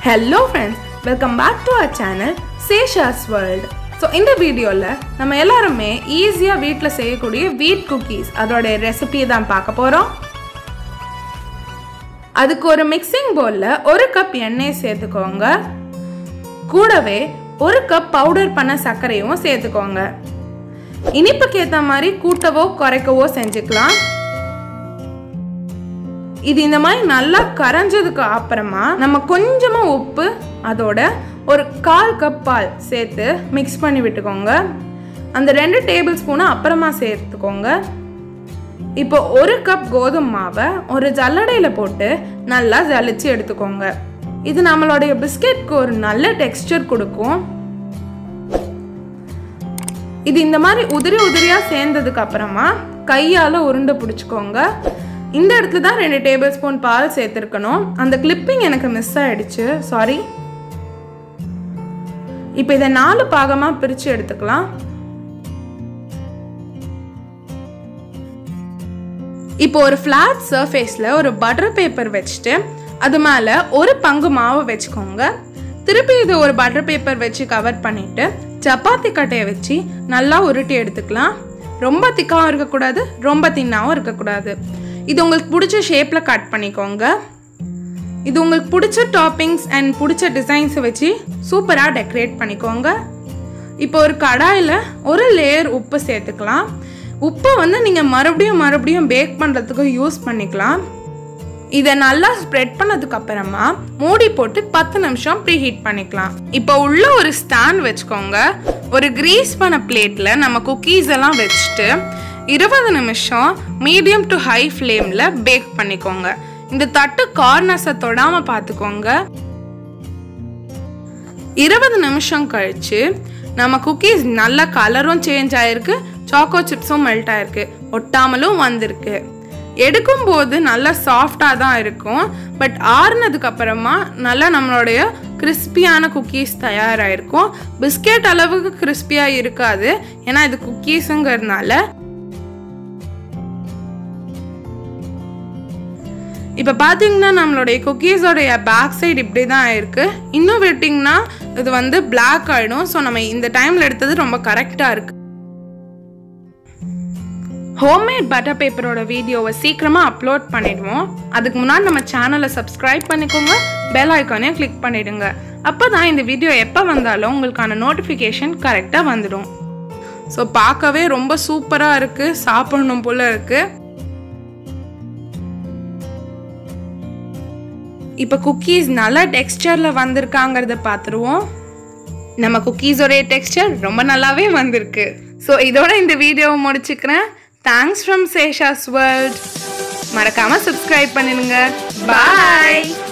hello friends welcome back to our channel Sesha's world so இந்த வீடியோவில் நம்ம எல்லாருமே ஈஸியாக வீட்டில் செய்யக்கூடிய வீட் குக்கீஸ் அதோடைய ரெசிபியை தான் பார்க்க போகிறோம் அதுக்கு ஒரு மிக்சிங் பவுலில் ஒரு கப் எண்ணெய் சேர்த்துக்கோங்க கூடவே ஒரு கப் பவுடர் பண்ண சர்க்கரையும் சேர்த்துக்கோங்க இனிப்புக்கு ஏற்ற மாதிரி கூட்டவோ குறைக்கவோ செஞ்சுக்கலாம் இது இந்த மாதிரி நல்லா கரைஞ்சதுக்கு அப்புறமா நம்ம கொஞ்சமா உப்பு அதோட ஒரு கால் கப் பால் சேர்த்து மிக்ஸ் பண்ணி விட்டுக்கோங்க அந்த ரெண்டு டேபிள் ஸ்பூனை அப்புறமா சேர்த்துக்கோங்க இப்போ ஒரு கப் கோதுமை மாவை ஒரு ஜல்லடையில் போட்டு நல்லா ஜலிச்சு எடுத்துக்கோங்க இது நம்மளுடைய பிஸ்கெட்க்கு ஒரு நல்ல டெக்ஸ்டர் கொடுக்கும் இது இந்த மாதிரி உதிரி உதிரியாக சேர்ந்ததுக்கு அப்புறமா கையால் உருண்டை பிடிச்சிக்கோங்க இந்த இடத்துல தான் ரெண்டு டேபிள் ஸ்பூன் பால் சேர்த்துருக்கணும் அந்த கிளிப்பிங் எனக்கு மிஸ் ஆயிடுச்சு சாரி இப்போ இதை நாலு பாகமாக பிரித்து எடுத்துக்கலாம் இப்போ ஒரு ஃப்ளாட் சர்ஃபேஸில் ஒரு பட்டர் பேப்பர் வச்சுட்டு அது மேலே ஒரு பங்கு மாவு வச்சுக்கோங்க திருப்பி இது ஒரு பட்டர் பேப்பர் வச்சு கவர் பண்ணிவிட்டு சப்பாத்தி கட்டையை வச்சு நல்லா உருட்டி எடுத்துக்கலாம் ரொம்ப திக்காகவும் இருக்கக்கூடாது ரொம்ப தின்னாகவும் இருக்கக்கூடாது இது உங்களுக்கு பிடிச்ச ஷேப்பில் கட் பண்ணிக்கோங்க இது உங்களுக்கு பிடிச்ச டாப்பிங்ஸ் அண்ட் பிடிச்ச டிசைன்ஸை வச்சு சூப்பராக டெக்கரேட் பண்ணிக்கோங்க இப்போ ஒரு கடாயில் ஒரு லேயர் உப்பு சேர்த்துக்கலாம் உப்பை வந்து நீங்கள் மறுபடியும் மறுபடியும் பேக் பண்ணுறதுக்கு யூஸ் பண்ணிக்கலாம் இதை நல்லா ஸ்ப்ரெட் பண்ணதுக்கு அப்புறமா மூடி போட்டு பத்து நிமிஷம் ப்ரீ ஹீட் பண்ணிக்கலாம் இப்போ உள்ள ஒரு ஸ்டாண்ட் வச்சுக்கோங்க ஒரு கிரீஸ் பண்ண பிளேட்டில் நம்ம குக்கீஸ் எல்லாம் வச்சுட்டு இருபது நிமிஷம் மீடியம் டு ஹை ஃப்ளேமில் பேக் பண்ணிக்கோங்க இந்த தட்டு கார்னர்ஸை தொடாமல் பார்த்துக்கோங்க இருபது நிமிஷம் கழிச்சு நம்ம குக்கீஸ் நல்ல கலரும் சேஞ்ச் ஆயிருக்கு சாக்கோ சிப்ஸும் மெல்ட் ஆயிருக்கு ஒட்டாமலும் வந்திருக்கு எடுக்கும்போது நல்லா சாஃப்டாக தான் இருக்கும் பட் ஆறுனதுக்கு அப்புறமா நல்லா நம்மளுடைய கிறிஸ்பியான குக்கீஸ் தயாராகிருக்கும் பிஸ்கெட் அளவுக்கு கிறிஸ்பியாக இருக்காது ஏன்னா இது குக்கீஸுங்கிறதுனால இப்போ பார்த்தீங்கன்னா நம்மளுடைய குக்கீஸோடைய பேக் சைடு இப்படி தான் ஆயிருக்கு இன்னும் விட்டிங்கன்னா இது வந்து பிளாக் ஆகிடும் ஸோ நம்ம இந்த டைமில் எடுத்தது ரொம்ப கரெக்டாக இருக்குது ஹோம்மேட் பட்டர் பேப்பரோட வீடியோவை சீக்கிரமாக அப்லோட் பண்ணிடுவோம் அதுக்கு முன்னாடி நம்ம சேனலை சப்ஸ்கிரைப் பண்ணிக்கோங்க பெல் ஐக்கானையும் கிளிக் பண்ணிடுங்க அப்போ தான் இந்த வீடியோ எப்போ வந்தாலும் உங்களுக்கான நோட்டிஃபிகேஷன் கரெக்டாக வந்துடும் ஸோ பார்க்கவே ரொம்ப சூப்பராக இருக்குது சாப்பிடணும் போல் இருக்குது இப்போ குக்கீஸ் நல்ல டெக்ஸ்டரில் வந்திருக்காங்கிறத பார்த்துருவோம் நம்ம குக்கீஸோடைய டெக்ஸ்டர் ரொம்ப நல்லாவே வந்திருக்கு ஸோ இதோட இந்த வீடியோவை முடிச்சுக்கிறேன் தேங்க்ஸ் ஃப்ரம் சேஷாஸ் வேர்ல்ட் மறக்காமல் சப்ஸ்கிரைப் பண்ணிடுங்க பாய்